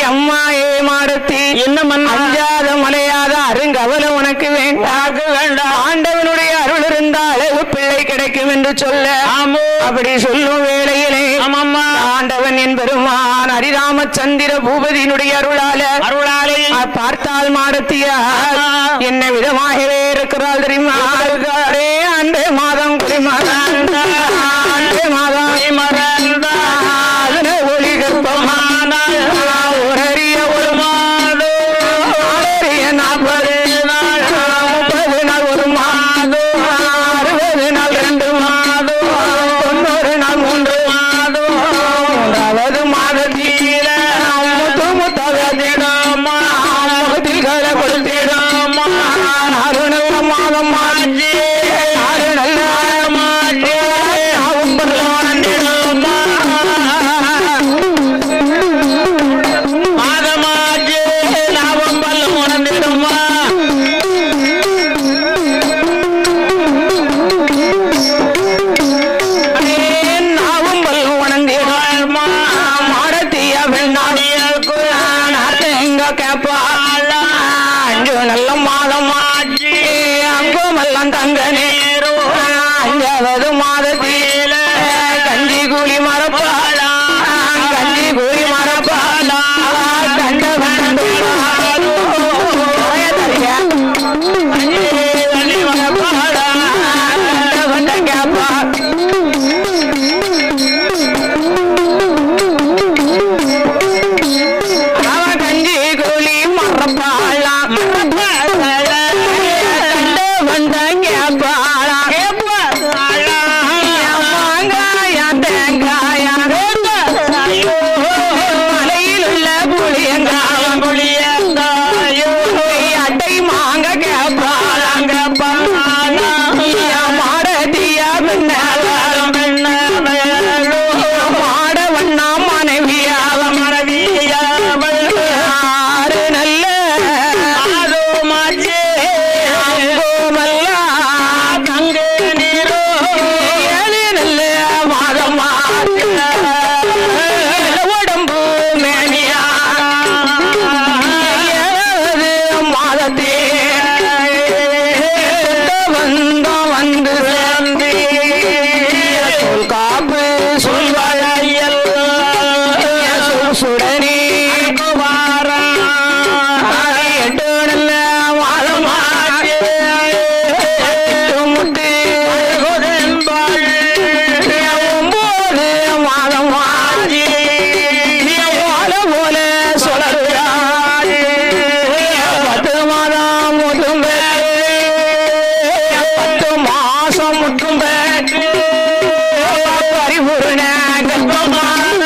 அம்மா ஏ மாடத்தி என்ன மன்னா அஞ்சாத மலையாத அருங்கவல உனக்கு வேண்டாக வேண்டாம் ஆண்டவனுடைய அருள் இருந்தால் பிள்ளை கிடைக்கும் என்று சொல்ல ஆமோ அப்படி சொல்லும் வேளையிலே ஆமாம்மா ஆண்டவன் என் பெருமான் ஹரிராமச்சந்திர பூபதியினுடைய அருளால அருளாலே அ- பார்த்தால் மாடத்தியா ஆமா. என்ன விதமாகவே இருக்கிறாள் தெரியுமா அரே அண்டே மாதம் குடிமகன் அண்டே மாதம் அதன ஒளி கர்ப்பமானாள் ஒரறிய ஒரு மாதம் அரிய நாற்பது நாள் முப்பது நாள் ஒரு மாதம் அறுபது நாள் ரெண்டு மாதம் தொண்ணூறு நாள் மூன்று மாதம் மூன்றாவது மாதத்தில முத்து முத்தகத்திடமா முகத்தில் கலை கொடுத்திடமா ஆறு நல்ல மாதம் மாற்றி ஆறு நல்ல மாற்றி மாதமாச்சு லாபம் பல்லும் உணர்ந்திடுமா நாவும் பல்லும் உணர்ந்திடுமா மாடத்திய வெண்ணாடியற்கு எங்க கேப்பாள் அஞ்சு நல்ல மாதம் மாற்றி அங்குமெல்லாம் தங்க நேரும் அஞ்சாவது மாதத்தில கஞ்சி கூலி மரப்பாளா கஞ்சி கூலி மரப்பாளா கண்ட கண்டு கேப்பா அவ கஞ்சி கூலி மரப்பாளா மரப்பாளா கண்டு வந்த கேப்பாளா கேப்பாளா மாங்காயா தேங்காயா மலையில் உள்ள புளியங்காயம் புளியங்காயோ அட்டை மாங்க கேப்பாளாங்க மாடதியா மாட வண்ணா மனைவியாவ மனைவியாவள் ஆறு நல்ல ஆதோ மாச்சே அங்கோமல்லா கங்கு நீரோ ஏழு நல்ல மாதமா உடம்பு மேனியா ஏழாவது மாதத்தே வந்த வந்து சேர்ந்து சொல் காப்பு சொல்வாயல் சுடனே வாரா எட்டு நல்ல மாதமா முட்டு ஒன்பது மாதம் வாழ போல சுழறாரு பத்து மாதம் முதும் பத்து மாசம் முற்றும் பெற்று பரிபூர்ண கர்ப்பமான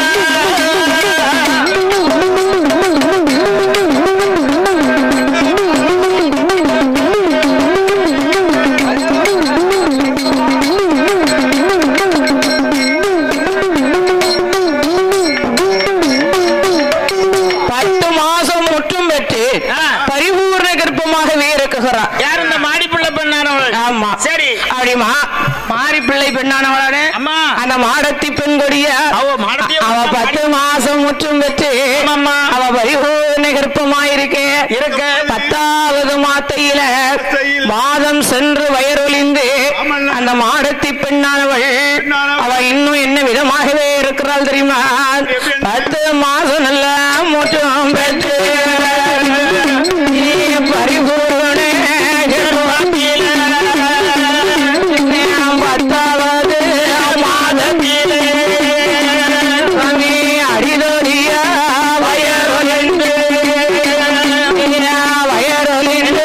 பத்து மாசம் முற்றும் பெற்று ஆ. பரிபூர்ண கர்ப்பமாகவே இருக்குகிறார் யார் இந்த மாடிப்புள்ள பெண்ணானவள் ஆமா சரி அப்படிமா மாறி பிள்ளை பெண்ணானவளானே அம்மா அந்த மாடத்தி பெண் கொடிய அவ மாடத்திய அவ பத்து மாசம் முற்றும் பெற்று ஆமாம்மா. அவ பரிபூர்ண கர்ப்பமாயிருக்கு இருக்க. பத்தாவது மாத்தையில மாதம் சென்று வயரொலிந்து ஆமாண்ணா. அந்த மாடத்தி பெண்ணானவள் பெண்ணானவள். அவ இன்னும் என்ன விதமாகவே இருக்கிறாள் தெரியுமா எப்படி? பத்து மாசம் நல்ல முற்றும் பெற்று நீ பரிபூர்ண கர்ப்பத்தில பத்தாவது மாதத்திலே சுவாமி அடிதொடிய வயரொலிந்து வயரொலிந்து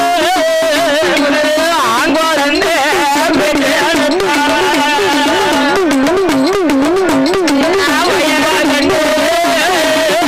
ஆண் குழந்தை பெற்றெடுத்தார். வயரொலிந்து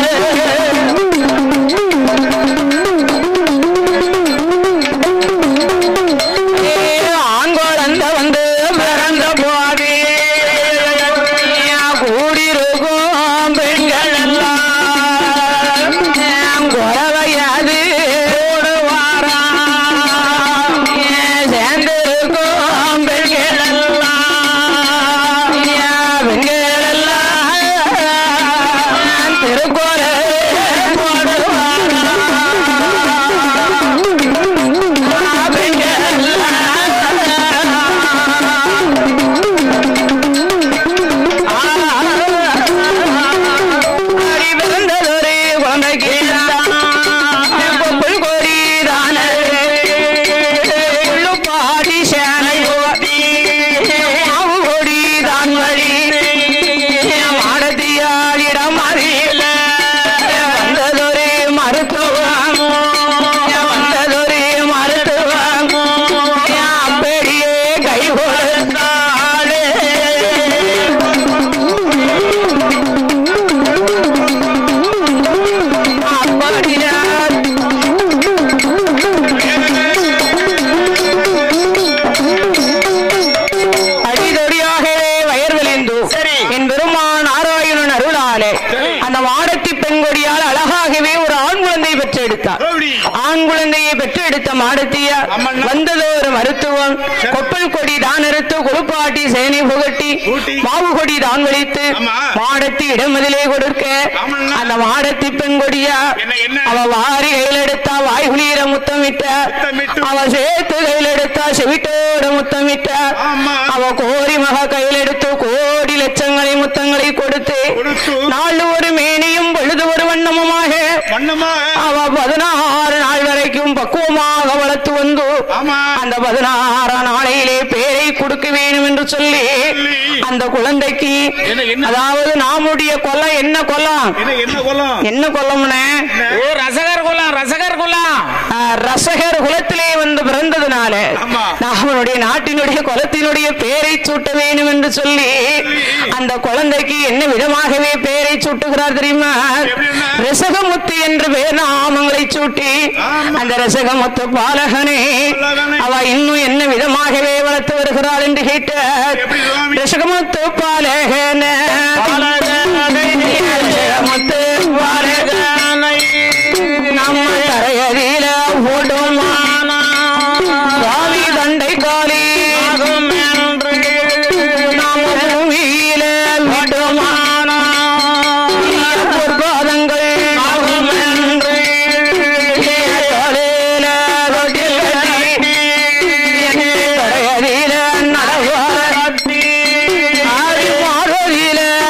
எடுத்தார் எப்படி? ஆண் குழந்தையை பெற்று எடுத்த மாடத்தியார் ஆமாண்ணா. வந்தது ஒரு மருத்துவம் கொப்பல் கொடி தான் அறுத்து குளிப்பாட்டி சேனை புகட்டி ஊட்டி. மாவு கொடி தான் வலித்து ஆமா. மாடத்தி இடமதிலே கொடுக்க ஆமாண்ணா. அந்த மாடத்தி பெண் கொடியா என்ன, என்ன? அவ வாரி கையில் எடுத்தா வாய் குளிர முத்தமிட்ட முத்தமிட்டு. அவ சேர்த்து கையில் எடுத்தா செவிட்டோட முத்தமிட்ட ஆமா. அவ கோரி மக கையில் எடுத்து கோடி லட்சங்களை முத்தங்களை கொடுத்து கொடுத்து. நாலு ஒரு மேனியும் பொழுது ஒரு வண்ணமுமாக வண்ணமா அவ பதினாறு நாள் வரைக்கும் பக்குவமாக வளர்த்து வந்து ஆமா. அந்த பதினாறாம் நாளையிலே பேரை கொடுக்க வேண்டும் என்று சொல்லி சொல்லி. அந்த குழந்தைக்கு என்ன, என்ன? அதாவது நாமுடைய கொல்லம் என்ன கொல்லம் என்ன என்ன கொல்லம் என்ன கொல்லம்னே ஓ ரசகர் குலம் ரசகர் குலம் ஆஹ், ரசகர் குலத்திலே வந்து பிறந்ததுனால ஆமா. நம்மளுடைய நாட்டினுடைய குலத்தினுடைய பேரை சூட்ட வேண்டும் என்று சொல்லி அந்த குழந்தைக்கு என்ன விதமாகவே பேரை சூட்டுகிறார் தெரியுமா எப்படின்னா? ரசகமுத்து என்று பேர் நாமங்களை சூட்டி ஆமா. அந்த ரசகமுத்து பாலகனே பாலகனே. அவ இன்னும் என்ன விதமாகவே வளர்த்து வருகிறாள் என்று கேட்டார் எப்படி சுவாமி? ரசகமுத்து பாலகன ரசகமுத்து பாலகனை நம்ம தரையதில ஓடுமானா சுவாமி தண்டை காலி நாம பூமியில விடுமானா பொற்பாதங்கள் காலையில ரொட்டில் கட்டி தரையதில நடவார ஆடி மாறுதில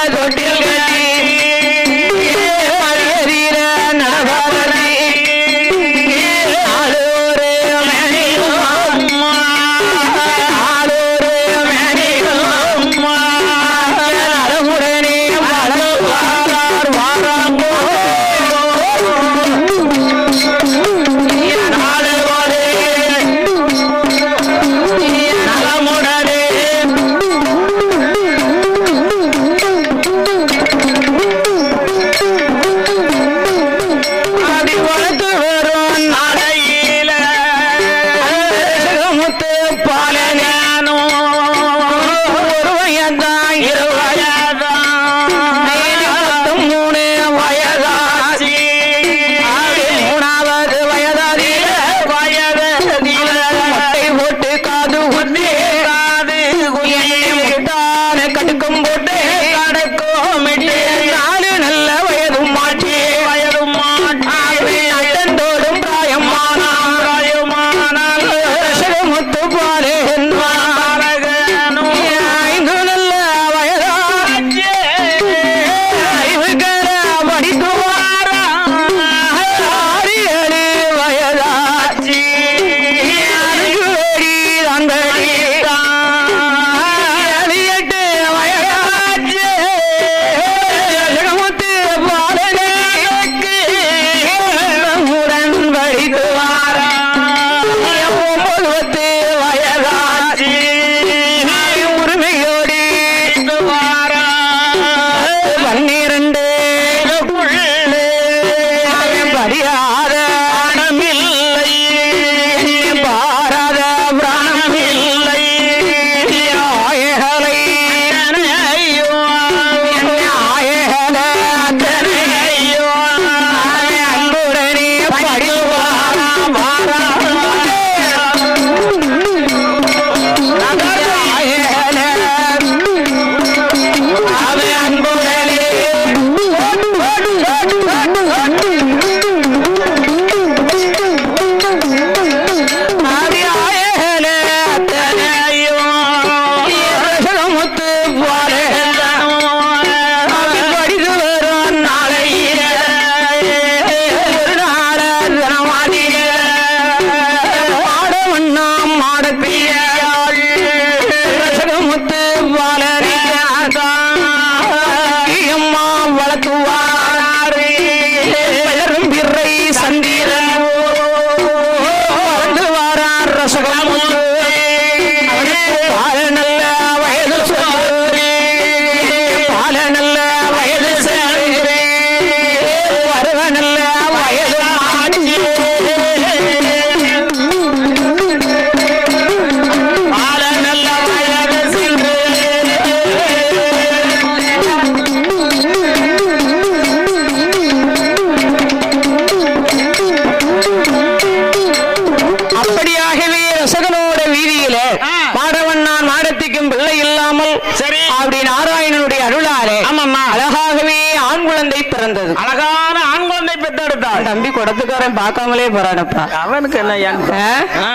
குழந்தை பெத்தெடுத்தாள் தம்பி குடத்துக்காரன் பார்க்காமலே போறானப்பா அவனுக்கு என்ன ஏன் ஆ?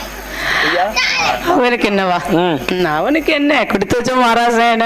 அவனுக்கு என்னவா ம். ம், அவனுக்கு என்ன கொடுத்து வச்ச மகாராசன்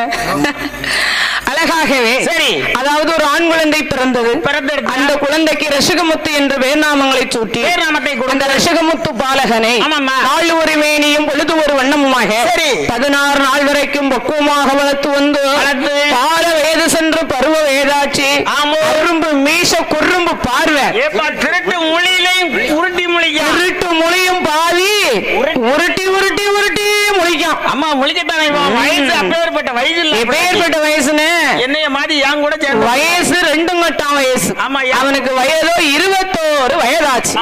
அழகாகவே சரி. அதாவது ஒரு ஆண் குழந்தை பிறந்தது பிறந்தெடுத்தாள். அந்த குழந்தைக்கு ரஷகமுத்து என்ற வேர்நாமங்களை சூட்டி பேர் நாமத்தை அந்த கொடுத்த ரஷகமுத்து பாலகனை ஆமாம்மா. நாள் ஒரு மேனியும் பொழுது ஒரு வண்ணமுமாக சரி. பதினாறு நாள் வரைக்கும் பக்குவமாக வளர்த்து வந்து வளர்த்து. பால வேது சென்று பருவ வேதாட்சி ஆமா. குறும்பு மீச குறும்பு பார்வை ஏப்பா திருட்டு மொழியிலையும் உருட்டி மொழியா உருட்டு முழியும் பாவி உருட்டி. உருட்டி உருட்டி உருட்டி முழிக்கும் அம்மா முழிக்கத்தானே இவன் வயசு அப்பேற்பட்ட வயசு இல்ல எப்பேற்பட்ட வயசுன்னு என்னைய மாதிரி என் கூட சேர்ந்து வயசு ரெண்டு மட்டாம் வயசு ஆமா, யா- அவனுக்கு வயதோ இருபத்தோரு வயதாச்சு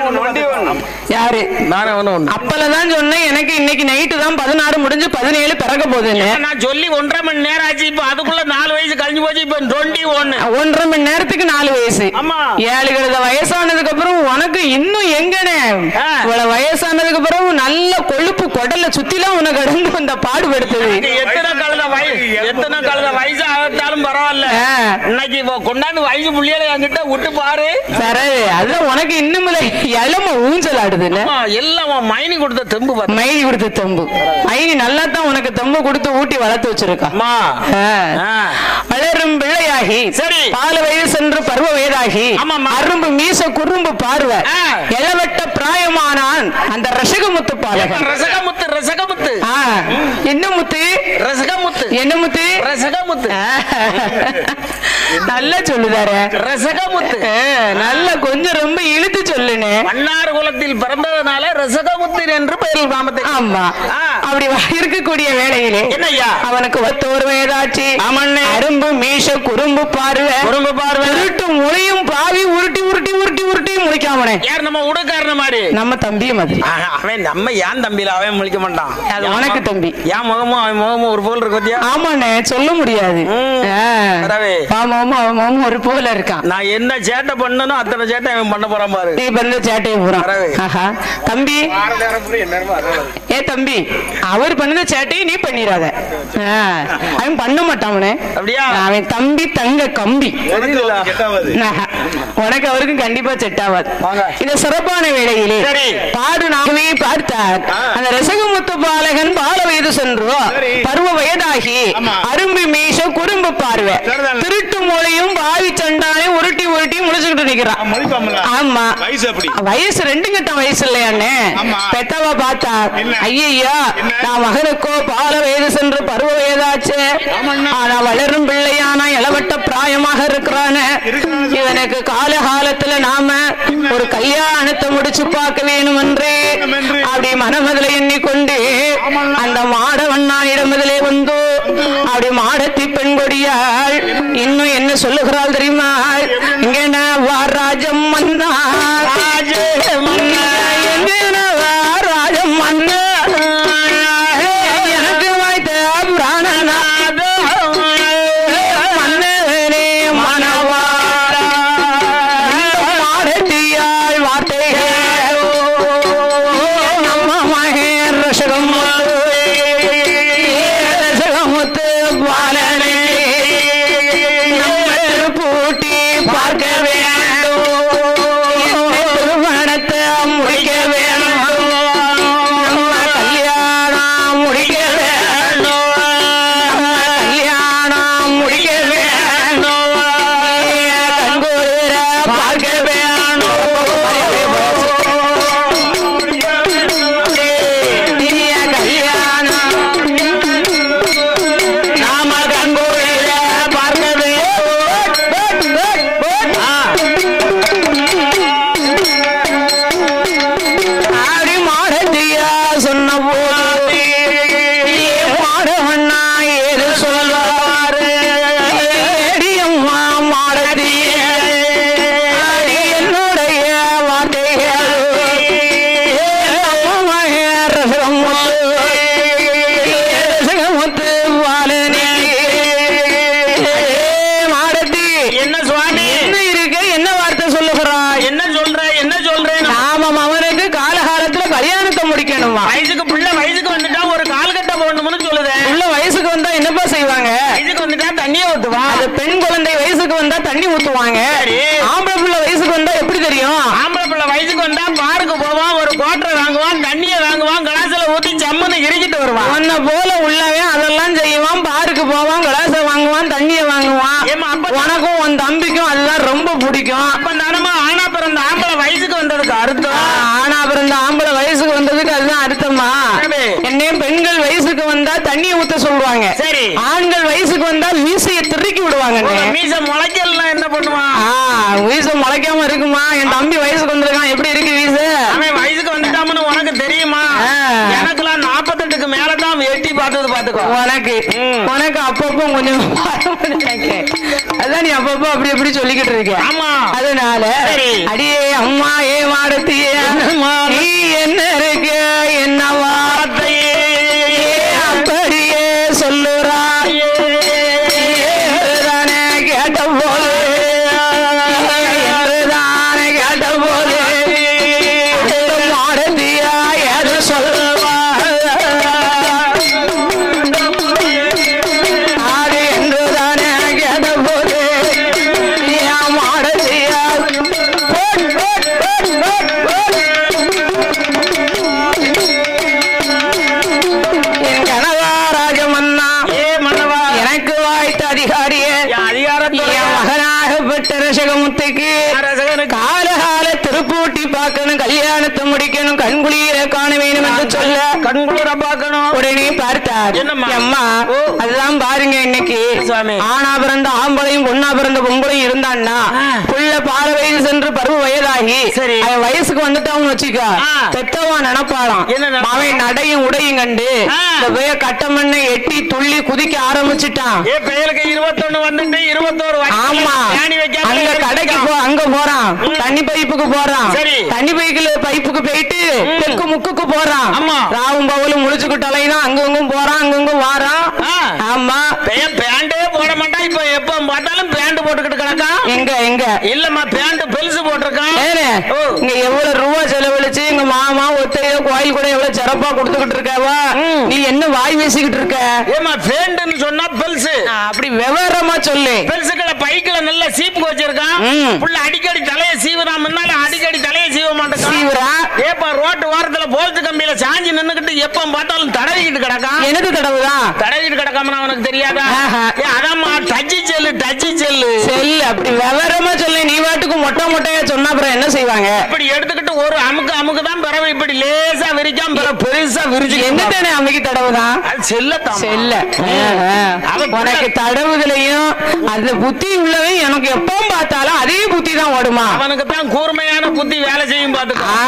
யாரு நானே ஒண்ணு ஒண்ணு அப்பலதான் சொன்னேன் எனக்கு இன்னைக்கு நைட்டு தான் பதினாறு முடிஞ்சு பதினேழு பிறக்க போகுதுன்னு நான் சொல்லி ஒன்றரை மணி நேரம் ஆச்சு இப்ப அதுக்குள்ள நாலு வயசு கழிஞ்சு போச்சு இப்ப டுவெண்ட்டி ஒன்னு ஒன்றரை மணி நேரத்துக்கு நாலு வயசு ஆமா. ஏழு கழுத வயசானதுக்கு அப்புறம் உனக்கு இன்னும் எங்கனே ஆ. இவ்வளவு வயசானதுக்கு அப்புறம் நல்ல கொழுப்பு குடல்ல சுத்திலாம் உனக்கு கடந்து வந்த பாடுபடுத்துது எனக்கு எத்தனை கழுத வயசு எத்தனை கழுத வயசு ஆகத்தாலும் பரவாயில்ல ஆ. இன்னைக்கு இப்போ கொண்டாந்து வயசு புள்ளியில என்கிட்ட விட்டு பாரு சரி அதுதான் உனக்கு இன்னும் இளம ஊஞ்சல் ஆடுதுல்ல ஆமா, எல்லாம் உன் மைனி கொடுத்த தெம்பு பாத்து மைனி கொடுத்த தெம்பு மைனி நல்லா தான் உனக்கு தெம்பு கொடுத்து ஊட்டி வளர்த்து வச்சிருக்கா அம்மா ஆ. ஆ. வளரும் பிள்ளையாகி சரி. பால வயது சென்று பருவ வயதாகி ஆமாம்மா. அரும்பு மீச குறும்பு பார்வை ஆ. இளவட்ட பிராயமானான் அந்த ரசகமுத்து பாலகன் ரசகமுத்து ரசகமுத்து ஆ. என்ன முத்து ரசகமுத்து என்ன முத்து ரசகமுத்து ஆ. நல்லா சொல்லுதாரு ரசகமுத்து நல்ல கொஞ்சம் ரொம்ப இழுத்து சொல்லுனே மன்னார் குலத்தில் பிறந்ததுனால ரசகமுத்து என்று பெயர் நாமத்தை ஆமா ஆ. அப்படி இருக்கக்கூடிய வேளையிலே என்னய்யா? அவனுக்கு ஒத்தோர் வயதாச்சு ஆமண்ணே. அரும்பு மீச குறும்பு பார்வை குறும்பு பார்வை. உருட்டு முளையும் பாவி உருட்டி உருட்டி உருட்டி உருட்டி முளைக்காமனே யார் நம்ம உடக்காரன மாதிரி நம்ம தம்பி மாதிரி ஆஹா, அவன் நம்ம ஏன் தம்பியில அவன் முழிக்க மாட்டான் அது உனக்கு தம்பி என் முகமும் அவன் முகமும் ஒரு போல் இருக்கு பாத்தியா ஆமாண்ணே சொல்ல முடியாது ம். ஆ. பரவே. பாமாவும் அவன் மாமும் ஒரு போல இருக்கான் நான் என்ன சேட்டை பண்ணனோ அத்தனை சேட்டை அவன் பண்ண போறான் பாரு நீ பண்ண சேட்டையை போறான் பரவே. ஆஹா தம்பி ஏ தம்பி அவர் பண்ணத சேட்டையை நீ பண்ணிடாத ஆ. அவன் பண்ண மாட்டான் அப்படியா? அவன் தம்பி தங்க கம்பி கெட்டாவது ஆஹா. உனக்கு அவருக்கும் கண்டிப்பா செட் ஆகாது வாங்க. இந்த சிறப்பான வேளையிலே சரி. பாடு நாமே பார்த்தார் அந்த ரசகமுத்து பாலகன் பால வயது சென்றோ சரி. பருவ வயதாகி ஆமா. அரும்பு மீச குறும்பு பார்வை சரிதான். திருட்டு மொழியும் பாவி சண்டானே உருட்டி உருட்டி முடிச்சுக்கிட்டு நிக்கிறான் மொழிப்பாமல ஆமா வயசு அப்படி வயசு ரெண்டு கட்டம் வயசு இல்லையாண்ணே ஆமா. பெத்தவ பார்த்தா என்ன? ஐயையோ என்ன? நான் மகனுக்கோ பால வயது சென்று பருவ வயதாச்சு ஆமாண்ணா. ஆனா வளரும் பிள்ளையானா இளவட்ட பிராயமாக இருக்கிறானே இருக்கிறானு சொல்லு. இவனுக்கு கால காலத்துல நாம ஒரு கல்யாணத்தை முடிச்சு பார்க்க வேணும் என்று வேணுமென்று. அப்படி மனமதில எண்ணிக்கொண்டு ஆமாண்ணா. அந்த மாடவண்ணாயிடம் இதிலே வந்து அப்படி மாடத்தி பெண் கொடியாள் இன்னும் என்ன சொல்லுகிறாள் தெரியுமா இங்க வாராஜம் மன்னா ராஜம் மன்னா எனக்கு வாய்த்த பிராணநாத மன்னவனே மனவாரா மாடத்தியாள் வார்த்தைகள் நம்ம மகேர் ரசகமுத்து ரசகமுத்து பாலனே நம்ம பூட்டி பார்க்கவே பிடிக்கும் அப்ப தானமா ஆனா பிறந்த ஆம்பளை வயசுக்கு வந்ததுக்கு அர்த்தம் ஆனா அப்புறம் இந்த ஆம்பளை வயசுக்கு வந்ததுக்கு அதுதான் அர்த்தமா சரி. என்னையும் பெண்கள் வயசுக்கு வந்தா தண்ணியை ஊத்த சொல்லுவாங்க சரி. ஆண்கள் வயசுக்கு வந்தா மீசையை திருக்கி விடுவாங்க உங்க மீச முளைக்கலாம் என்ன பண்ணுவான் வீச முளைக்காம இருக்குமா என் தம்பி வயசுக்கு வந்திருக்கான் எப்படி இருக்கு வீச அவன் வயசுக்கு வந்துட்டான்னு உனக்கு தெரியுமா ஆ. எனக்குலாம் நாப்பத்தெட்டுக்கு மேலதான் எட்டி பார்த்தது பாத்துக்கோ உனக்கு உனக்கு அப்பப்போ கொஞ்சம் எனக்கு. அதான் நீ அப்பப்போ அப்படி அப்படி சொல்லிக்கிட்டு இருக்க ஆமா அதனால சரி. அடியே அம்மா ஏ மாடத்திய என்னம்மா? நீ என்ன இருக்கு என்ன வார்த்தையே அப்படியே சொல்லுறா என்றுதானே கேட்ட போது என்றுதானே கேட்ட போது அந்த மாடத்தியா எது சொல்வா ஆடு என்றுதானே கேட்ட போது ஏன் மாடத்தியா போட், போட், போட், போட், போட். என் கனவா ராஜமன்னா ஏ மன்னவா எனக்கு வாய்த்த அதிகாரியே என் அதிகாரத்தோட என் மகனாகப்பட்ட ரசகமுத்துக்கு அரசகனுக்கு காலகால திருப்பூட்டி பார்க்கணும் கல்யாணத்தை முடிக்கணும் கண்குளியில காண வேணும் என்று சொல்ல கண்குளிர பார்க்கணும் உடனே பார்த்தார் என்னம்மா? அம்மா ஓ. அதுதான் பாருங்க இன்னைக்கு சுவாமி. ஆனா பிறந்த ஆம்பளையும் பொண்ணா பிறந்த பொம்பளையும் இருந்தான்னா ஆ. புள்ள பால வயது சென்று பருவ வயதாகி சரி. அவன் வயசுக்கு வந்துட்டான்னு வச்சுக்க ஆ. பெத்தவன் நினைப்பாளாம் என்ன நினைப்பான்? அவன் நடையும் உடையும் கண்டு ஆ. இந்த போய கட்டமண்ணை எட்டி துள்ளி குதிக்க ஆரம்பிச்சுட்டான் ஏ பெயலுக்கு இருபத்தொன்னு வந்துட்டு இருபத்தோரு ஆமா ஞானி வைக்காம அங்க கடைக்கு போ அங்க போறான் ம். தண்ணி பைப்புக்கு போறான் சரி. தண்ணி பைக்குல பைப்புக்கு போயிட்டு ம். தெற்கு முக்குக்கு போறான் ஆமா. ராவும் பவலும் முழிச்சுக்கிட்டு அலைதான் அங்கங்கும் போறான் அங்கங்கும் வாரான் ஆ. ஆமா பையன் பேண்டே போட மாட்டான் இப்ப எப்ப பார்த்தாலும் பேண்ட் போட்டுக்கிட்டு கிடக்கான் எங்க எங்க இல்லம்மா பேண்ட் பெருசு போட்டிருக்கான் ஏனே ஓ. இங்க எவ்வளவு ரூபா செலவழிச்சு எங்க மாமா ஒத்தையோ கோயில் கூட எவ்வளவு சிறப்பா கொடுத்துக்கிட்டு இருக்காவா ம். நீ என்ன வாய் வீசிக்கிட்டு இருக்க ஏமா பேண்ட்னு சொன்னா பெருசு ஆ, அப்படி விவரமா சொல்லு பெருசுகளை பைக்ல நல்ல சீப்பு வச்சிருக்கான் ம். புள்ள அடிக்கடி தலைய சீவுறான் முன்னால அடிக்கடி தலைய சீவ மாட்டேன் சீவுறா? ஏப்பா ரோட்டு ஓரத்துல போல்ட் கம்பியில சாஞ்சி நின்னுகிட்டு எப்ப பார்த்தாலும் தடவிக்கிட்டு கிடக்கான் எனக்கு தடவுதான் தடவிட்டு கிடக்காம அவனுக்கு தெரியாதா ஆஹா. ஏ அதாம்மா டச்சு செல்லு டச்சு செல்லு செல்லு அப்படி விவரமா சொல்லு நீ வாட்டுக்கு மொட்டை மொட்டையா சொன்னா அப்புறம் என்ன செய்வாங்க இப்படி எடுத்துக்கிட்டு ஒரு அமுக்கு அமுக்கு தான் பிறகு இப்படி லேசா விரிக்காம பிறகு பெருசா விரிச்சு என்ன தானே அம்மைக்கு தடவுதான் அது செல்லத்தான் செல்ல அவன் உனக்கு தடவுதலையும் அந்த புத்தி உள்ளவன் எனக்கு எப்பவும் பார்த்தாலும் அதே புத்தி தான் ஓடுமா அவனுக்கு தான் கூர்மையான புத்தி வேலை செய்யும் பாத்துக்கோ ஆ,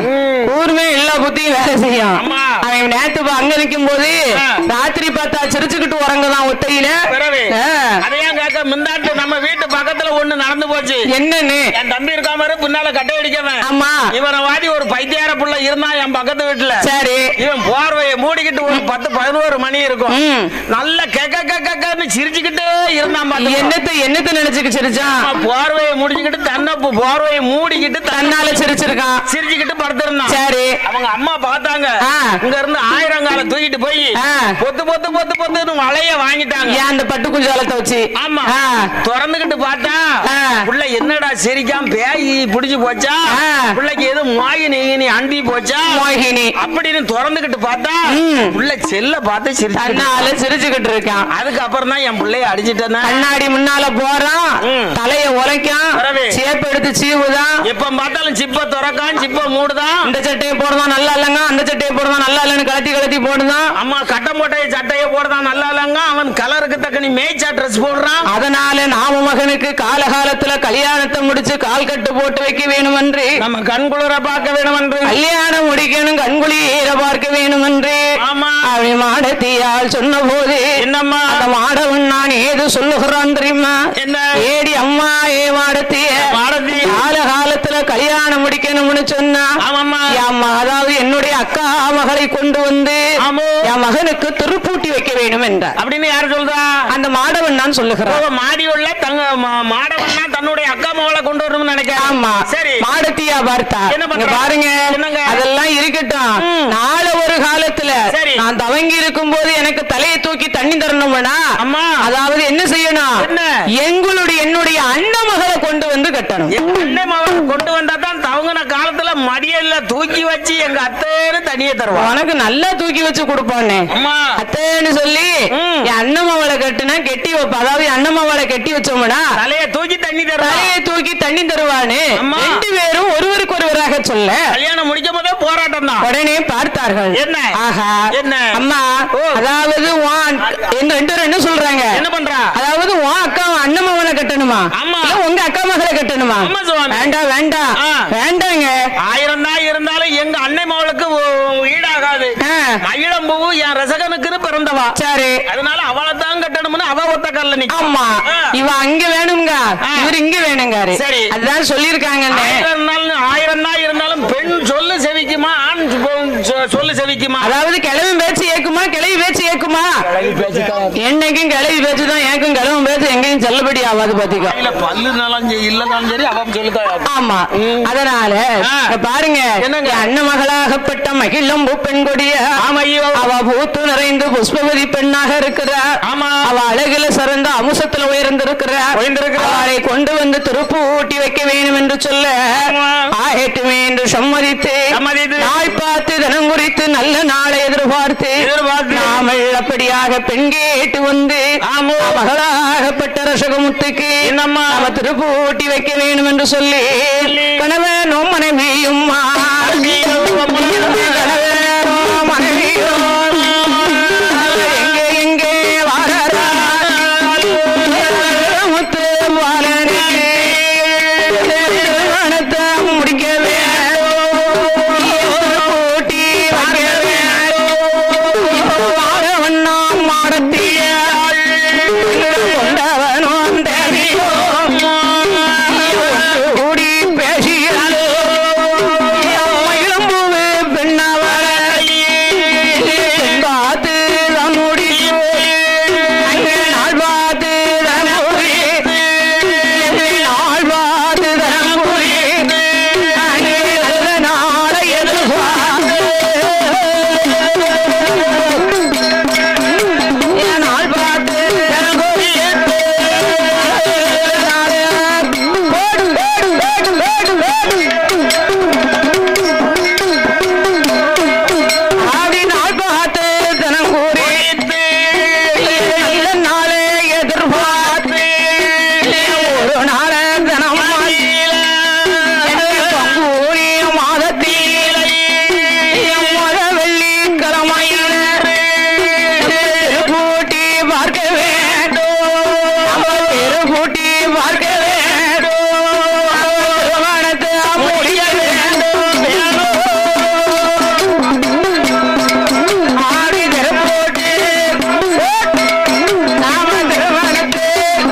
ஊருமே எல்லா புத்தியும் வேலை செய்யும் ஆமா. அவன் நேத்து பா- அங்க நிக்கும் போது ஆ. ராத்திரி பார்த்தா சிரிச்சுக்கிட்டு உறங்குதான் ஒத்தையில பிறகு ஆ. அதையும் கேட்க முந்தாட்டு நம்ம வீட்டு பக்கத்துல ஒண்ணு நடந்து போச்சு என்னன்னு என் தம்பி இருக்காம இரு, பின்னால கட்டை அடிக்கவன் ஆமா இவனை வாதி ஒரு பைத்தியார புள்ள இருந்தான் என் பக்கத்து வீட்டுல சரி இவன் போர்வையை மூடிக்கிட்டு ஒரு பத்து பதினோரு மணி இருக்கும் ம். நல்ல கெக்க கக்கன்னு சிரிச்சுக்கிட்டே இருந்தான் பாத்துக்கோ. என்னத்த என்னத்த நினைச்சுக்கு சிரிச்சான் அவன் போர்வையை முடிச்சுக்கிட்டு தன்னை பு- போர்வையை மூடிக்கிட்டு தன்னை தன்னால சிரிச்சிருக்கான் சிரிச்சுக்கிட்டு படுத்திருந்தான் சரி அவங்க அம்மா பார்த்தாங்க ஆ. இங்க இருந்து ஆயிரம் கால தூக்கிட்டு போய் ஆ. பொத்து பொத்து பொத்து பொத்துன்னு வளைய வாங்கிட்டாங்க ஏன் அந்த பட்டு குஞ்சாலத்தை வச்சு ஆமா ஆ. திறந்துகிட்டு பார்த்தா ஆ. புள்ள என்னடா சிரிக்காம பேய் புடிச்சு போச்சா ஆ. புள்ளைக்கு எதுவும் மாயினி நீ அண்டி போச்சா மோகினி அப்படின்னு திறந்துகிட்டு பார்த்தா ம். புள்ள செல்ல பார்த்து சிரிச்சு தன்னால சிரிச்சுக்கிட்டு இருக்கான் அதுக்கப்புறம் தான் என் பிள்ளைய அடிச்சிட்டேன்னா கண்ணாடி முன்னால போறான் ம். தலைய உரைக்கான் வரவே. சேப்பு எடுத்து சீவுதான் எப்ப பார்த்தாலும் சிப்ப திறக்கான் சிப்ப மூடுதான் இந்த சட்டையை போடுதான் நல்லா இல்லைங்க அந்த சட்டையை போடுதான் நல்லா இல்லைன்னு கலட்டி கலட்டி போடுதான் அம்மா கட்டம் போட்ட சட்டையை போடுதான் நல்லா இல்லங்க அவன் கலருக்கு தக்க நீ மேய்ச்சா ட்ரெஸ் போடுறான் அதனால நாம மகனுக்கு காலகாலத்துல கல்யாணத்தை முடிச்சு கால் கட்டு போட்டு வைக்க வேணும் என்று நம்ம கண் குளிர பார்க்க வேணும் என்று கல்யாணம் முடிக்கணும் கண்குளி ஈர பார்க்க வேணும் என்று ஆமா அவன் மாடத்தியால் சொன்ன போது என்னம்மா அந்த மாடவன் நான் ஏது சொல்லுகிறான் தெரியுமா என்ன ஏடி அம்மா ஏ மாடத்திய மாடத்தி காலகாலத்துல கல்யாணம் முடிக்கணும்னு சொன்னா ஆமாம்மா அம்மா அதாவது என்னுடைய அக்கா மகளை கொண்டு வந்து ஆமோ என் மகனுக்கு திருப்பூட்டி வைக்க வேண்டும் என்றார் அப்படின்னு யாரு சொல்றா அந்த மாடவன் நான் சொல்லுகிறான் ஓ, மாடி உள்ள தங்க மா- மாடவன்னா தன்னுடைய அக்கா மகளை கொண்டு வரணும்னு நினைக்கிறேன் ஆமா சரி மாடத்தியா பார்த்தா என்ன இங்க பண்றா? பாருங்க என்னங்க? அதெல்லாம் இருக்கட்டும் ம். நாளை ஒரு காலத்துல சரி. நான் தவங்கி இருக்கும் போது எனக்கு தலையை தூக்கி தண்ணி தரணும்னா அம்மா அதாவது என்ன செய்யணும் என்ன? எங்களுடைய என்னுடைய அண்ணன் மகளை கொண்டு வந்து கட்டணும் என் அண்ணன் மகன் கொண்டு வந்தா தான் தவங்கின காலத்துல மடியல்ல தூக்கி வச்சு எங்க அத்தைன்னு தனியே தருவான் உனக்கு நல்லா தூக்கி வச்சு கொடுப்பானே அம்மா அத்தைன்னு சொல்லி ம். என் அண்ணமாவளை கட்டுனா கெட்டி வைப்ப அதாவது என் அண்ணமாவளை கெட்டி வச்சோம்னா தலைய தூக்கி தண்ணி தருவான் தலையை தூக்கி தண்ணி தருவானு அம்மா. ரெண்டு பேரும் ஒருவருக்கு ஒருவராக சொல்ல கல்யாணம் முடிக்கும் போதே போராட்டம் தான் உடனே பார்த்தார்கள் என்ன? ஆஹா என்ன? அம்மா ஓ. அதாவது உன் என்ன ரெண்டு பேரும் என்ன சொல்றாங்க என்ன பண்றா அதாவது உன் அக்கா அண்ணன் மகனை கட்டணுமா ஆமா. இல்ல உங்க அக்கா மகளை கட்டணுமா ஆமா சுவாமி. வேண்டாம் வேண்டாம் ஆ. வேண்டாங்க ஆயிரம் தான் இருந்தாலும் எங்க அன்னை மகளுக்கு ஓ- ஈடாகாது ஆ. மகிழம்பூ என் ரசகனுக்குன்னு பிறந்தவா சரி அதனால அவளை தான் கட்டணும்னு அவ ஒத்த கல்ல நிக்கும் ஆமா ஆ. இவ அங்க வேணுங்க ஆ. இவர் இங்க வேணுங்காரு சரி. அதுதான் சொல்லிருக்காங்கன்னு ஆயிரம் நாள் ஆயிரம் தான் இருந்தாலும் பெண் சொல்லு செவிக்குமா ஆண் சொ- சொ- சொல்லு செவிக்குமா அதாவது கிழவி பேச்சு ஏக்குமா கிளவி பேச்சு ஏக்குமா என்னைக்கும் கிளவி பேச்சு தான் ஏக்கும் கிழவன் பேச்சு எங்கேயும் செல்லபடி ஆகாது பாத்தீங்க இல்ல பல்லு நலம் இல்லதாலும் சரி அவன் சொல்லுதான் ஆமா அதனால ஆ. இங்க பாருங்க என்னங்க? என் அண்ணன் மகளாகப்பட்ட மகிழம்பு பெண் கொடிய ஆமா ஐயோ அவ பூத்து நிறைந்து புஷ்பவதி பெண்ணாக இருக்கிறார் ஆமா. அவ அழகுல சிறந்த அமுசத்துல உயர்ந்திருக்கிறார் உயர்ந்திருக்கிறார். அவளை கொண்டு வந்து திருப்பு ஊட்டி வைக்க வேண்டும் என்று சொல்ல ஆமா. ஆகட்டுமே என்று சம்மதித்து சம்மதித்து. நாள் பார்த்து தினம் குறித்து நல்ல நாளை எதிர்பார்த்து எதிர்பார்த்து. நாமல் அப்படியாக பெண் கேட்டு வந்து ஆமா. மகளாகப்பட்ட ரசகமுத்துக்கு என்னம்மா? நம்ம திருப்பு ஊட்டி வைக்க வேண்டும் என்று சொல்லி சொல்லி. கணவனும் மனைவியும் கணவனும் மனைவியும் எங்கே எங்கே வாரரா முத்து பாலனுக்கு திருமணத்தை முடிக்கவே ஊட்டி வைக்கவே வாழவண்ணா மாடத்திய கொண்டவனும் தேவியும் கூடி பேசியாலோ இளம்பூவு பெண்ணவளை காத்து முடியும் அங்கே நாள் பார்த்து தரமுடி நாள் பார்த்து தரமுடி அங்கே நல்ல நாளை எதிர்பார்த்து என் நாள் பார்த்து தரமுடி ஓடு ஓடு ஓடு ஓடு ஆடி நாள் பார்த்து தினம் கூறி நல்ல நாளே எதிர்பார்த்து ஒரு நாள தினம் பங்கூரி மாதத்தில் முத வெள்ளி கிழமையில கூட்டி பார்க்க வேண்டும் கூட்டி பார்க்க வேண்டும் திருமணத்தை முடிய வேண்டும் ஆடி திருப்போட்டு நாம திருமணத்தை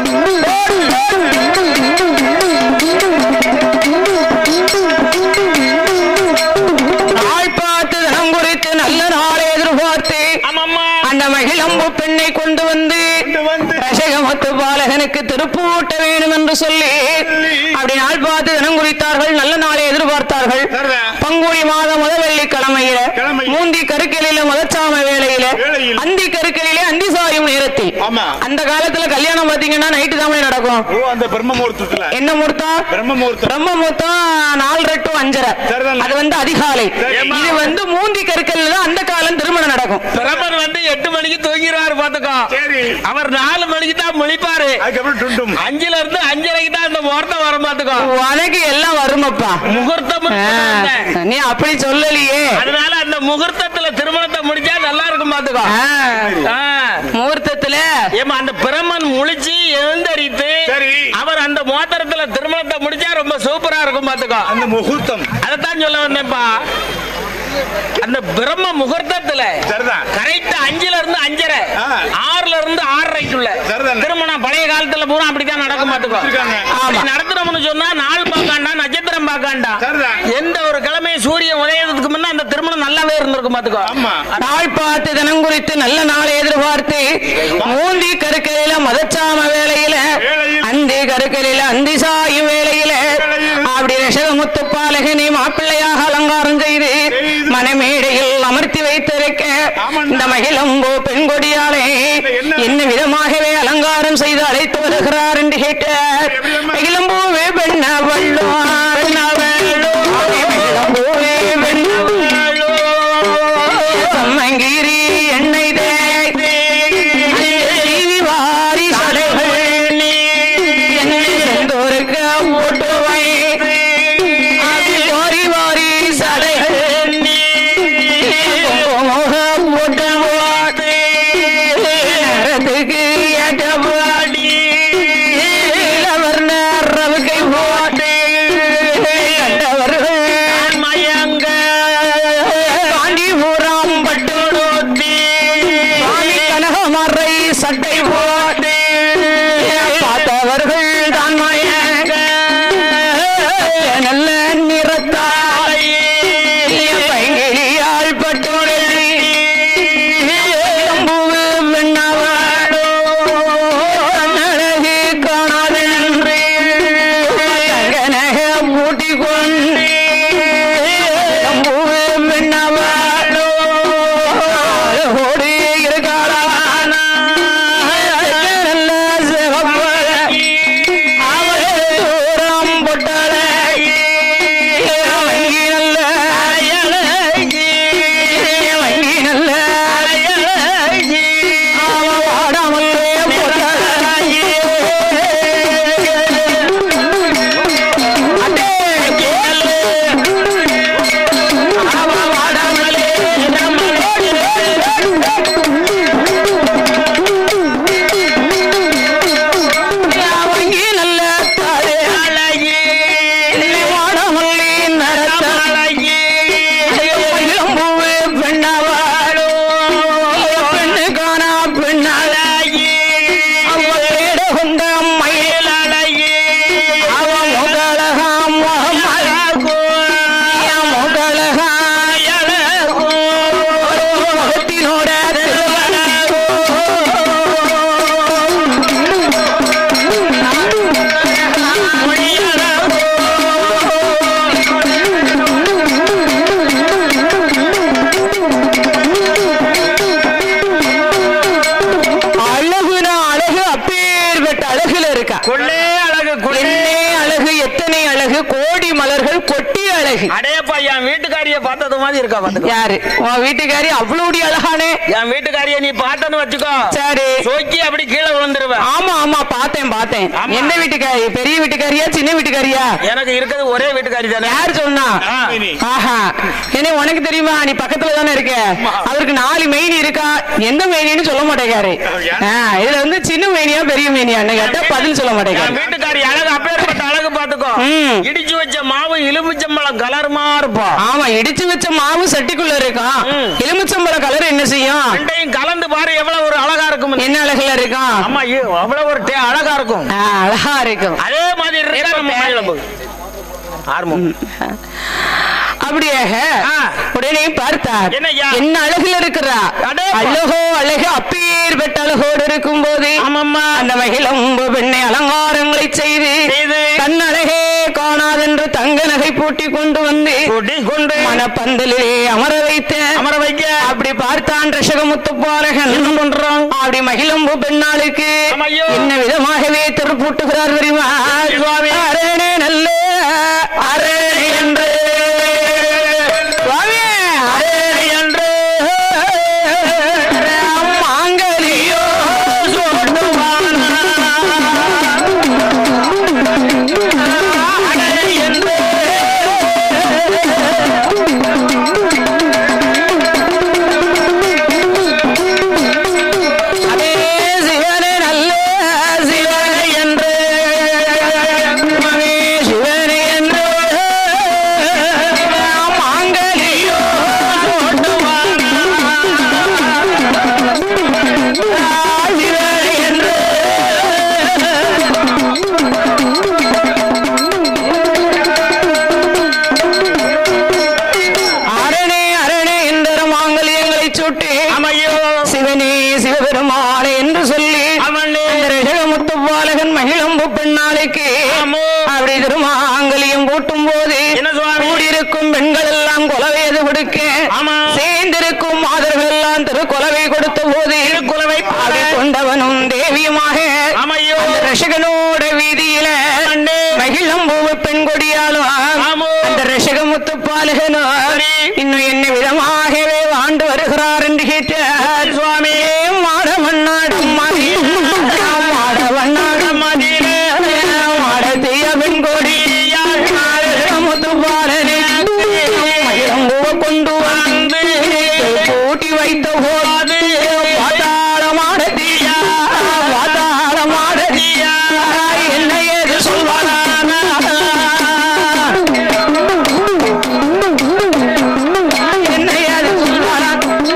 நாள் பார்த்து தினம் குறித்து நல்ல நாளை எதிர்பார்த்து ஆமாம்மா அந்த மகிழம்பு பெண்ணை கொண்டு வந்து கொண்டு வந்து ரசகமத்து பாலகனுக்கு திருப்பூட்ட வேண்டும் என்று சொல்லி அப்படி நாள் பார்த்து தினம் குறித்தார்கள் நல்ல நாளை எதிர்பார்த்தார்கள் சரிதான். பங்குனி மாதம் முத வெள்ளிக்கிழமையில கிழமை. மூந்தி கருக்கலில முதச்சாம வேளையில வேளையில். அந்தி கருக்கலிலே அந்தி சாயும் நேரத்தில் ஆமா. அந்த காலத்துல கல்யாணம் பாத்தீங்கன்னா நைட்டு தான் நடக்கும் ஓ அந்த பிரம்ம முகூர்த்தத்துல என்ன முகூர்த்தம் பிரம்ம முகூர்த்தம் பிரம்ம முகூர்த்தம் நாலரை டு அஞ்சரை சரிதான். அது வந்து அதிகாலை சரி. இது வந்து மூந்தி கருக்கல்ல தான் அந்த காலம் திருமணம் நடக்கும் பிரபர் வந்து எட்டு மணிக்கு தூங்கிடுவாரு பாத்துக்கோ சரி அவர் நாலு மணிக்கு தான் முழிப்பாரு அதுக்கப்புறம் டுண்டும் அஞ்சுல இருந்து அஞ்சரைக்கு தான் இந்த முகூர்த்தம் வரும் பாத்துக்கோ உனக்கு எல்லாம் வருமப்பா முகூர்த்தம் ஆ, நீ அப்படி சொல்லலையே அதனால அந்த முகூர்த்தத்துல திருமணத்தை முடிச்சா நல்லா இருக்கும் பாத்துக்கோ ஆ, ஆ. முகூர்த்தத்துல ஏமா அந்த பிரம்மன் முழிச்சு எழுந்தரித்து சரி. அவர் அந்த மோதிரத்துல திருமணத்தை முடிச்சா ரொம்ப சூப்பரா இருக்கும் பாத்துக்கோ அந்த முகூர்த்தம் அதைத்தான் சொல்ல வந்தேன்ப்பா அந்த பிரம்ம முகூர்த்தத்துல சரிதான் கரெக்ட் அஞ்சுல இருந்து அஞ்சரை ஆ. ஆறுல இருந்து ஆறரைக்குள்ள சரிதானே. திருமணம் பழைய காலத்துல பூரா அப்படித்தான் நடக்கும் பாத்துக்கோ வச்சிருக்காங்க. அப்படி நடத்துறோம்னு சொன்னா நாள் பார்க்காண்டா நட்சத்திரம் பார்க்காண்டா சரிதான். எந்த ஒரு கிழமை சூரியன் உதயத்துக்கு முன்ன அந்த திருமணம் நல்லாவே இருந்திருக்கும் பாத்துக்கோ ஆமா நாள் பார்த்து தினம் குறித்து நல்ல நாளை எதிர்பார்த்து மூந்தி கருக்கலில மதச்சாம வேளையில வேளையில். அந்தி கருக்கலில அந்தி சாயும் வேளையில வேளையில். அப்படி ரிஷகமுத்து பாலகனை மாப்பிள்ளையாக அலங்காரம் செய்து செய்து. மணமேடையில் அமர்த்தி வைத்திருக்க ஆமாண்ணா. இந்த மகிழம்போ பெண் கொடியாலே என்ன? என்ன விதமாகவே அலங்காரம் செய்து அழைத்து வருகிறார் என்று கேட்டார் எப்படியம்மா? மகிழம்பூவே பெண்ண வள்ளோ பெண்ண வள்ளோ மகிழம்பூ அவர்கள் கொட்டிய அழகு அடேப்பா என் வீட்டுக்காரிய பார்த்தது மாதிரி இருக்கா பாத்துக்கோ யாரு உன் வீட்டுக்காரி அவ்வளவு அழகானே என் வீட்டுக்காரிய நீ பார்த்தன்னு வச்சுக்கோ சரி சோக்கி அப்படி கீழே விழுந்துருவ ஆமா ஆமா பார்த்தேன் பார்த்தேன் ஆமா. என்ன வீட்டுக்காரி பெரிய வீட்டுக்காரியா சின்ன வீட்டுக்காரியா எனக்கு இருக்கிறது ஒரே வீட்டுக்காரி தானே யார் சொன்னா ஆ. ஆஹா என்ன உனக்கு தெரியுமா நீ பக்கத்துல தானே இருக்க அவருக்கு நாலு மெயின் இருக்கா எந்த மெயின்னு சொல்ல மாட்டேங்காரு ஆ, இதுல வந்து சின்ன மெயினியா பெரிய மெயினியா கேட்டா பதில் சொல்ல என் மாட்டேங்காரு வீட்டுக்காரி அழகு அப்பேற்பட்ட அழகு பாத்துக்கோ ம். இடிச்சு வச்ச மாவு எலுமிச்சம்பழம் கலருமா இருப்பா ஆமா இடிச்சு வச்ச மாவு சட்டிக்குள்ள இருக்கும் ம். எலுமிச்சம்பழம் கலர் என்ன செய்யும் ரெண்டையும் கலந்து பாரு எவ்வளவு ஒரு அழகா இருக்கும் என்ன அழகுல இருக்கும் ஆமா ஐயோ, அவ்வளவு ஒரு டே- அழகா இருக்கும் ஆ, அழகா இருக்கும் அதே மாதிரி இருக்கா நம்ம மயிலம்பு ஆர்வம் அப்படியாக ஆ. உடனே பார்த்தார் என்னய்யா? என்ன அழகுல இருக்கிறா அடே. அழகோ அழகு அப்பேற்பட்ட அழகோடு இருக்கும் போது ஆமாம்மா அந்த மகிழம்பு பெண்ணை அலங்காரங்களை செய்து செய்து தன் அழகே காணாதென்று தங்க நகை பூட்டி கொண்டு வந்து கூட்டி கொண்டு மனப்பந்தலிலே அமர வைத்த அமர வைக்க அப்படி பார்த்தான் ரிஷகமுத்து பாலகன் என்ன பண்றான் அப்படி மகிழம்பு பெண்ணாளுக்கு ஆமையோ. என்ன விதமாகவே திருப்பூட்டுகிறார் தெரியுமா சுவாமி. அரணே நல்ல அரணே என்று சுவாமி, அரணே என்று மாங்கலியோ சோட்டுவானா. அரணே என்று அதே சிவனே நல்ல சிவனை என்று மகே சிவனை என்று மாங்கலியோ சிவனை என்று அரணே அரணே என்ற மாங்கலியங்களை சுட்டி அமையோ சிவனே சிவபெருமானே என்று சொல்லி அமண்ணே முத்து பாலகன் மகிழம்பு பெண்ணாளுக்கு ஆமோ. அப்படி திருமாங்கலியம் கூட்டும் போது என்ன சுவாமி? கூடியிருக்கும் பெண்கள் எல்லாம் கொலவேது கொடுக்க ஆமா. சேர்ந்திருக்கும் மாதர்கள் எல்லாம் திருக்குலவை கொடுத்த போது திருக்குலவை பாட. அப்படி கொண்டவனும் தேவியுமாக அமையோ அந்த ரசிகனோட வீதியில அண்ணே. மகிழம்பூ பெண் கொடியாலும் ஆமோ. அந்த ரசிகமுத்து பாலகனும் சரி. இன்னும் என்ன விதமாகவே ஆண்டு வருகிறார் என்று கேட்டார் சுவாமி மாடவண்ணாடும் மதி மாடவண்ணாடும் மதியிலே மாடத்திய பெண் கொடியாள் முத்து பாலனே மயிலம்பூவ கொண்டு வந்து பூட்டி வைத்த போது பாதாள மாடத்தியா பாதாள மாடத்தியா என்ன ஏது சொல்வானா என்ன ஏது சொல்வானா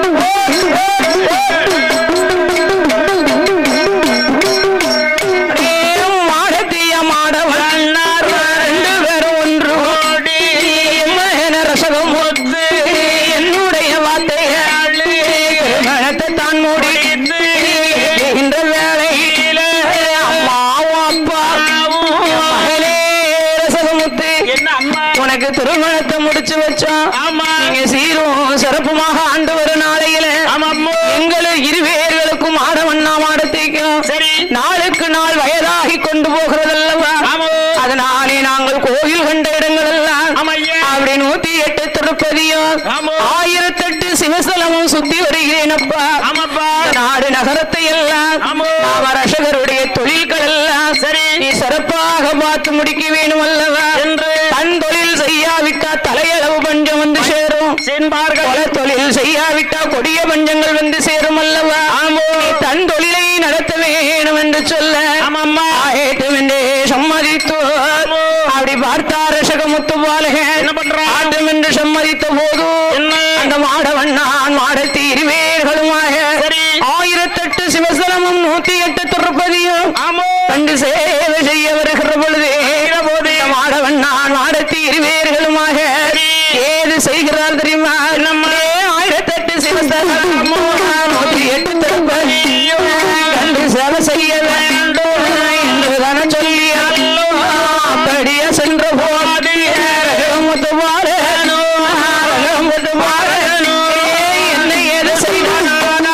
நேரம் மாடத்திய மாடவன் ரெண்டு பேரும் ஒன்று ஓடி எம்மன ரசகம் ஒத்து என்னுடைய வார்த்தையாள் மனத்தை தான் முடித்து இந்த வேளையில அம்மாவும் அப்பாவும் மகளே ரசகமுத்து என்ன அம்மா உனக்கு திருமணத்தை முடிச்சு வச்சோம் ஆமா நீங்க சீரும் சிறப்புமாக ஆண்டு வரும் நாளையில ஆமாம்மோ எங்களும் இருவேர்களுக்கும் ஆடவண்ணா மாடத்தைக்கும் சரி நாளுக்கு நாள் வயதாகி கொண்டு போகிறதல்லவா ஆமோ அதனாலே நாங்கள் கோயில் கண்ட இடங்கள் எல்லாம் ஆமையா அப்படி நூத்தி எட்டு திருப்பதியும் ஆமா. ஆயிரத்தெட்டு சிவஸ்தலமும் சுத்தி வருகிறேனப்பா ஆமாப்பா நாடு நகரத்தை எல்லாம் ஆமா. நாம ரசகருடைய தொழில்கள் எல்லாம் சரி. நீ சிறப்பாக பார்த்து முடிக்க வேணும் அல்லவா என்று தன் தொழில் செய்யாவிட்டா தலையளவு பஞ்சம் வந்து சேரும் சென்பார்கள் கொலை தொழில் செய்யாவிட்டா கொடிய பஞ்சங்கள் வந்து சேரும் அல்லவா ஆமோ. நீ தன் தொழிலை நடத்த வேணும் என்று சொல்ல ஆமாம்மா ஆயட்டும் என்றே சம்மதித்து ஆமோ. அப்படி பார்த்தார் ரசகமுத்து பாலகன் என்ன பண்றான்? ஆட்டும் என்று சம்மதித்த போது என்ன? அந்த மாடவண்ணான் மாடத்தி இருவேர்களுமாக சரி. ஆயிரத்தெட்டு சிவசலமும் நூத்தி எட்டு திருப்பதியும் ஆமோ கண்டு சேவை செய்ய வருகிற பொழுது போது. இந்த மாடவண்ணான் மாடத்தி இருவேர்களுமாக ஏது செய்கிறார் தெரியுமா நம்மளே ஆயிரத்தெட்டு சிவசலமும் நூத்தி எட்டு திருப்பதியும் கண்டு சேவை செய்ய வேண்டும் என்று தானே சொல்லி அப்படியே சென்ற போது ரகமுத்து பாலனோ ரகமுத்து பாலனோ என்ன ஏது செய்தானா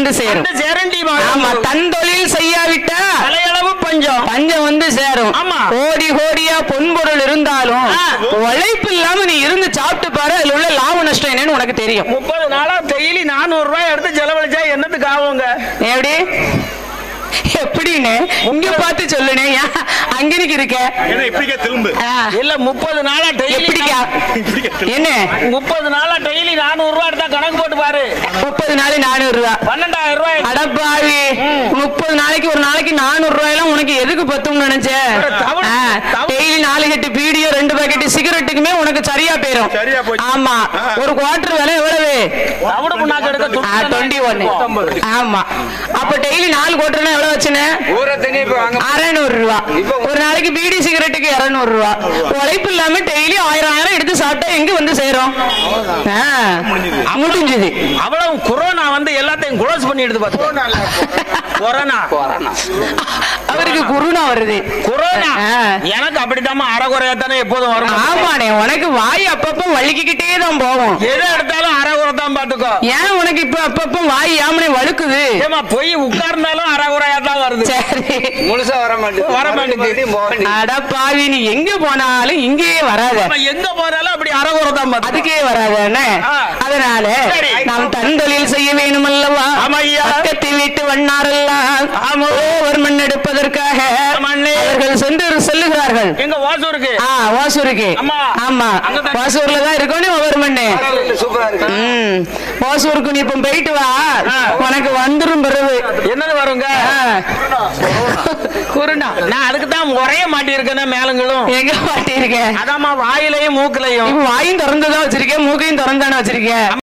வந்து சேரும் வந்து சேரண்டி ஆமா தன் தொழில் செய்யாவிட்டா தலையளவு பஞ்சம் பஞ்சம் வந்து சேரும் ஆமா. கோடி கோடியா பொன்பொருள் இருந்தாலும் ஆ. உழைப்பு இல்லாம நீ இருந்து சாப்பிட்டு பாரு அதுல உள்ள லாப நஷ்டம் என்னன்னு உனக்கு தெரியும் முப்பது நாளா டெய்லி நானூறு ரூபாய் எடுத்து செலவழிச்சா என்னத்துக்கு ஆகுங்க எப்படி எப்படின்னு இங்க பார்த்து சொல்லுனே ஏன் அங்கனுக்கு இருக்க ஏன்னா இப்படிக்கே திரும்ப ஆ, இல்ல முப்பது நாளா டெய்லி எப்படிக்கா இப்படிக்கே திரும்ப என்ன முப்பது நாளா டெய்லி நானூறு ரூபாய் எடுத்தா கணக்கு போட்டு பாரு முப்பது நாள் நானூறு ரூபா பன்னெண்டாயிரம் ரூபாய் அடப்பாவி முப்பது நாளைக்கு ஒரு நாளைக்கு நானூறு ரூபாயெல்லாம் உனக்கு எதுக்கு பத்தும் நினைச்சேன் தவிடு- தவிடு- டெய்லி நாலு கட்டு பீடியோ ரெண்டு பாக்கெட் சிகரெட்டுக்குமே உனக்கு சரியா போயிரும் சரியா போச்சு. ஆமா ஆ. ஒரு குவார்டர் விலை எவ்வளவு தவிடு புண்ணாக்கு எடுக்க டுவெண்ட்டி ஒன் ஆமா அப்ப டெய்லி நாலு குவார்டர்னா எவ்வளவு வச்சுன்னு அறநூறு ரூபா ஒரு நாளைக்கு பீடி சிகரெட்டுக்கு இருநூறு ரூபா உழைப்பு இல்லாம டெய்லி ஆயிரம் ஆயிரம் எடுத்து சாப்பிட்டா எங்க வந்து சேரும் ஆ, முடிஞ்சுது அவ்வளவு கொரோனா வந்து எல்லாத்தையும் குளோஸ் பண்ணி எடுத்து பார்த்தோம் கொரோனா அவருக்கு குருணா வருது கொரோனா ஆ. எனக்கு அப்படித்தாம்மா அறகுறையா தானே எப்போதும் வரும் ஆமாண்ணே உனக்கு வாய் அப்பப்ப வலிக்கிக்கிட்டே தான் போகும் எதை எடுத்தாலும் அறகுறை தான் பாத்துக்கோ ஏன் உனக்கு இப்ப அப்பப்ப வாய் யாமனே வழுக்குது ஏமா போய் உட்கார்ந்தாலும் அறகுறையா தான் வருது சரி முழுசா வர மாட்டேங்குது வர மாட்டேங்குது. அட பாவி நீ எங்க போனாலும் இங்கேயே வராத நம்ம எங்க போனாலும் அப்படி அறகுறை தான் பாத்துக்கோ அதுக்கே வராத என்ன ஆ. அதனால சரி. நாம் தன் தொழில் செய்ய வேணும் அல்லவா ஆமா ஐயா. பக்கத்து வீட்டு வண்ணாரெல்லாம் ஆமா. ஒரு மண் எடுப்பதற்காக ஆமாண்ணே. அவர்கள் சென்று செல்லுகிறார்கள் எங்க ஓசூருக்கு ஆ வாசூருக்கு ஆமா. ஆமா அங்கதான். வாசூர்ல தான் இருக்கணும் ஒவ்வொரு மண்ணு சூப்பரா இருக்கு ம் வாசூருக்கு நீ இப்ப போயிட்டு வா ஆ. உனக்கு வந்துரும் பிறகு என்னது வருங்க ஆ. குருணா நான் அதுக்கு தான் முறைய மாட்டியிருக்கேன் மேலங்களும் எங்க மாட்டிருக்க அதாம்மா வாயிலையும் மூக்குலையும் இப்ப வாயும் திறந்துதான் வச்சிருக்கேன் மூக்கையும் திறந்தானே வச்சிருக்கேன்